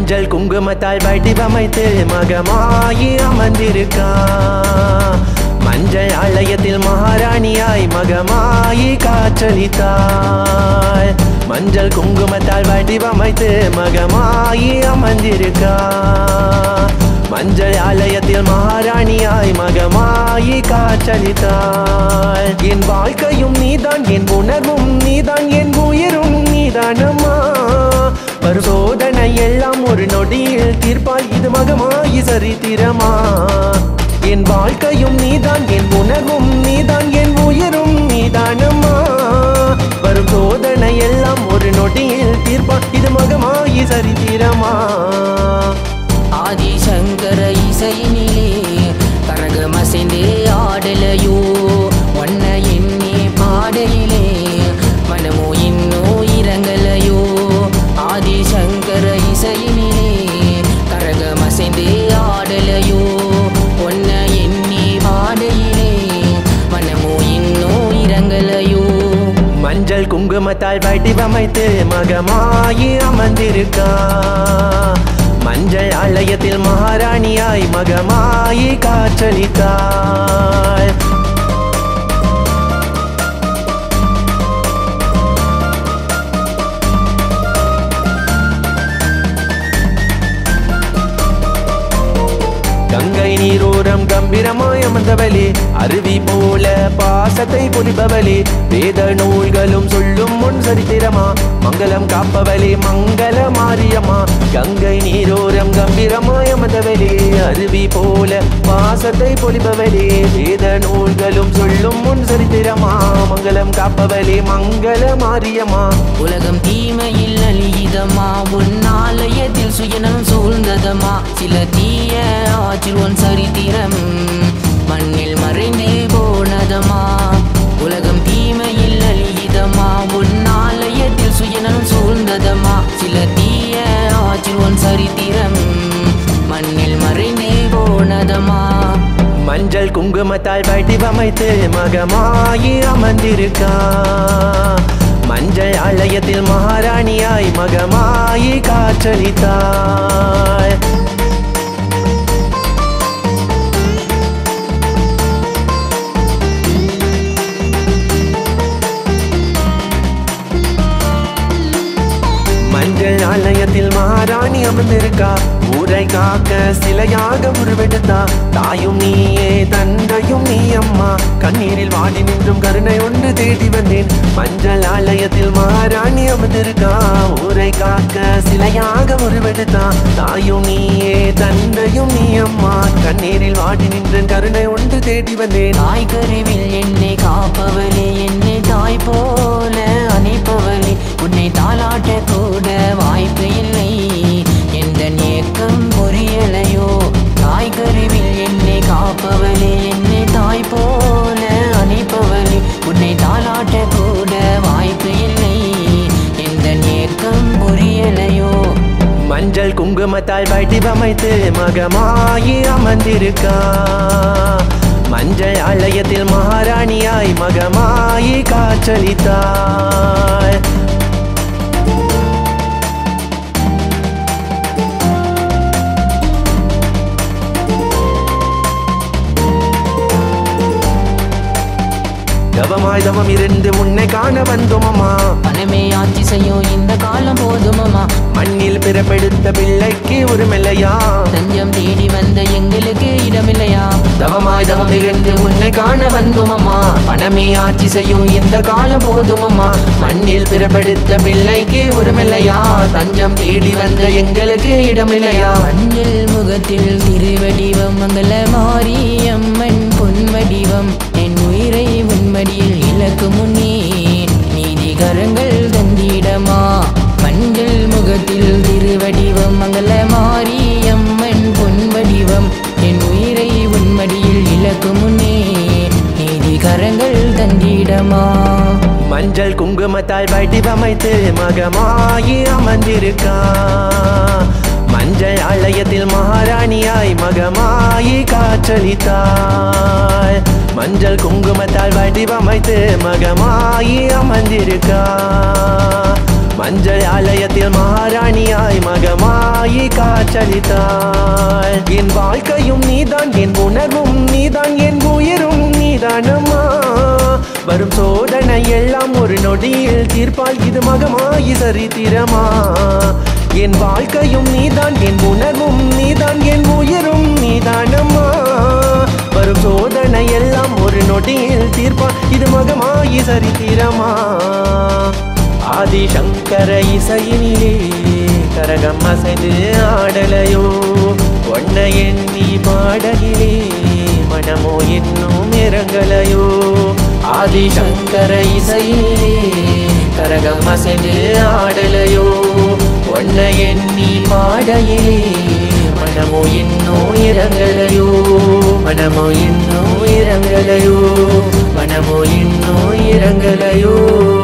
மஞ்சள் குங்குமத்தால் வடிவமைத்து மகமாயி அமர்ந்திருக்கா மஞ்சள் ஆலயத்தில் மகாராணியாய் மகமாயி காற்றளித்தாள் மஞ்சள் குங்குமத்தால் வடிவமைத்து மகமாயி அமர்ந்திருக்கா மஞ்சள் ஆலயத்தில் மகாராணியாய் மகமாயி காற்றளித்தாள் என் வாழ்க்கையும் நீதான் என் உணர்வும் நீதான் என் உயிரும் நீதானம்மா பரிசோதனை எல்லாம் ஒரு நொடியில் தீர்ப்பாய் இது மகமாயி சரித்திரமா என் வாழ்க்கையும் நீதான் என் உணர்வும் நீதான் என் உயிரும் நீதானம்மா வரும் சோதனை எல்லாம் ஒரு நொடியில் தீர்ப்பா இது மகமாயி சரித்திரமா ஆதிசங்கர இசையினிலே கரகமசைந்து ஆடலையோ ஒன்ன எண்ணி பாடையிலே மனமோ இன்னோ இறங்கலையோ ஆதிசங்கர இசையினிலே கரகமசைந்து ஆடலையோ ஒன்ன எண்ணி பாடையிலே மனமோ இன்னோ இறங்கலையோ மஞ்சள் குங்குமத்தால் வடிவமைத்து மகமாயி அமர்ந்திருக்கா மஞ்சள் ஆலயத்தில் மகாராணியாய் மகமாயி காற்றளித்தாள் கங்கை நீரோரம் கம்பீரமாய் அமர்ந்தவளே அருவி போல பாசத்தை பொழிபவளே வேத நூல்களும் சொல்லும் முன் சரித்திரமா மங்களம் காப்பவளே மங்கள மாரியம்மா கங்கை நீரோரம் கம்பீரமாய் அமர்ந்தவளே அருவி போல பாசத்தை பொழிபவளே வேத நூல்களும் சொல்லும் முன் சரித்திரமா மங்களம் காப்பவளே மங்கள மாரியம்மா உலகம் தீமையில் அழியுதமா உன் ஆலயத்தில் சுயனம் சூழ்ந்ததமா சில தீய ஆற்றில் உன் சரித்திரம் மண்ணில் மறைந்தே போனதமா உலகம் தீமையில் அழியுதமா உன் ஆலயத்தில் சுயனம் சூழ்ந்ததமா சில தீய ஆற்றில் உன் சரித்திரம் மண்ணில் மறைந்தே போனதமா மஞ்சள் குங்குமத்தால் வடிவமைத்து மகமாயி அமர்ந்திருக்கா மஞ்சள் ஆலயத்தில் மகாராணியாய் மகமாயி காற்றளித்தாள் மஞ்சள் ஆலயத்தில் மகாராணி அமர்ந்திருக்கா ஊரை காக்க சிலையாக உருவெடுத்தா தாயும் நீயே தந்தையும் நீ அம்மா கண்ணீரில் வாடி நின்றும் கருணை ஒன்று தேடி வந்தேன் மஞ்சள் ஆலயத்தில் மகாராணி அமர்ந்திருக்கா ஊரை காக்க சிலையாக உருவெடுத்தா தாயும் நீயே தந்தையும் நீ அம்மா கண்ணீரில் வாடி நின்று கருணை ஒன்று தேடி வந்தேன் தாய் கருவில் என்னை காப்பவளே என்னை தாய் போல அணைப்பவளே உன்னை தாளாட்ட கூட வாய்ப்பு இல்லை எந்த ஏக்கம் புரியலையோ தாய் கருவில் என்னை காப்பவளே என்னை தாய் போல அணைப்பவளே உன்னை தாளாட்ட கூட வாய்ப்பு இல்லை எந்த ஏக்கம் புரியலையோ மஞ்சள் குங்குமத்தால் வடிவமைத்து மகமாயி அமர்ந்திருக்கா மஞ்சள் ஆலயத்தில் மகாராணியாய் மகமாயி காற்றளித்தாள் தவமாய் தவம் இருந்து உன்னை காண வந்தோமம்மா பணமே ஆட்சி செய்யும் இந்த காலம் போதுமம்மா மண்ணில் பிறப்பெடுத்த பிள்ளைக்கு ஒரு மெல்லையா தஞ்சம் தேடி வந்த எங்களுக்கு இடமில்லையா தவமாய் தவம் இருந்து உன்னை காண வந்தோமம்மா பணமே ஆட்சி செய்யும் இந்த காலம் போதுமம்மா மண்ணில் பிறப்பெடுத்த பிள்ளைக்கு ஒரு மெல்லையா தஞ்சம் தேடி வந்த எங்களுக்கு இடமில்லையா மஞ்சள் முகத்தில் திருவடிவம் மங்கள மாரியம்மன் பொன்வடிவம் என் உயிரை உன்மடியில் இலக்கு முன்னே நீதி கரங்கள் தந்திடமா மஞ்சள் முகத்தில் திருவடிவம் மங்கள மாரியம்மன் பொன்வடிவம் என் உயிரை உன்மடியில் இலக்கு முன்னே நீதி கரங்கள் தந்திடமா மஞ்சள் குங்குமத்தால் வடிவமைத்து மகமாயி அமர்ந்திருக்கா மஞ்சள் ஆலயத்தில் மகாராணியாய் மகமாயி காற்றளித்தாள் மஞ்சள் குங்குமத்தால் வடிவமைத்து மகமாயி அமர்ந்திருக்கா மஞ்சள் ஆலயத்தில் மகாராணியாய் மகமாயி காற்றளித்தாள் என் வாழ்க்கையும் நீதான் என் உணர்வும் நீதான் என் உயிரும் நீதானம்மா வரும் சோதனை எல்லாம் ஒரு நொடியில் தீர்ப்பால் இது மகமாயி சரித்திரமா என் வாழ்க்கையும் நீதான் என் உணர்வும் நீதான் என் உயிரும் நீதானம்மா வரும் சோதனை எல்லாம் ஒரு நொடியில் தீர்ப்பால் இது மகமாயி சரித்திரமா ஆதிசங்கர இசையினிலே கரகம் அசைந்து ஆடலையோ ஒன்ன எண்ணி பாடகிலே மனமோ இன்னும் இறங்கலையோ ஆதிசங்கர இசையிலே கரகம் அசைந்து ஆடலையோ ஒன்ன எண்ணி பாடையிலே மனமோ இன்னோ இறங்கலையோ மனமோ இன்னோ இறங்கலையோ மனமோ இன்னோ இறங்கலையோ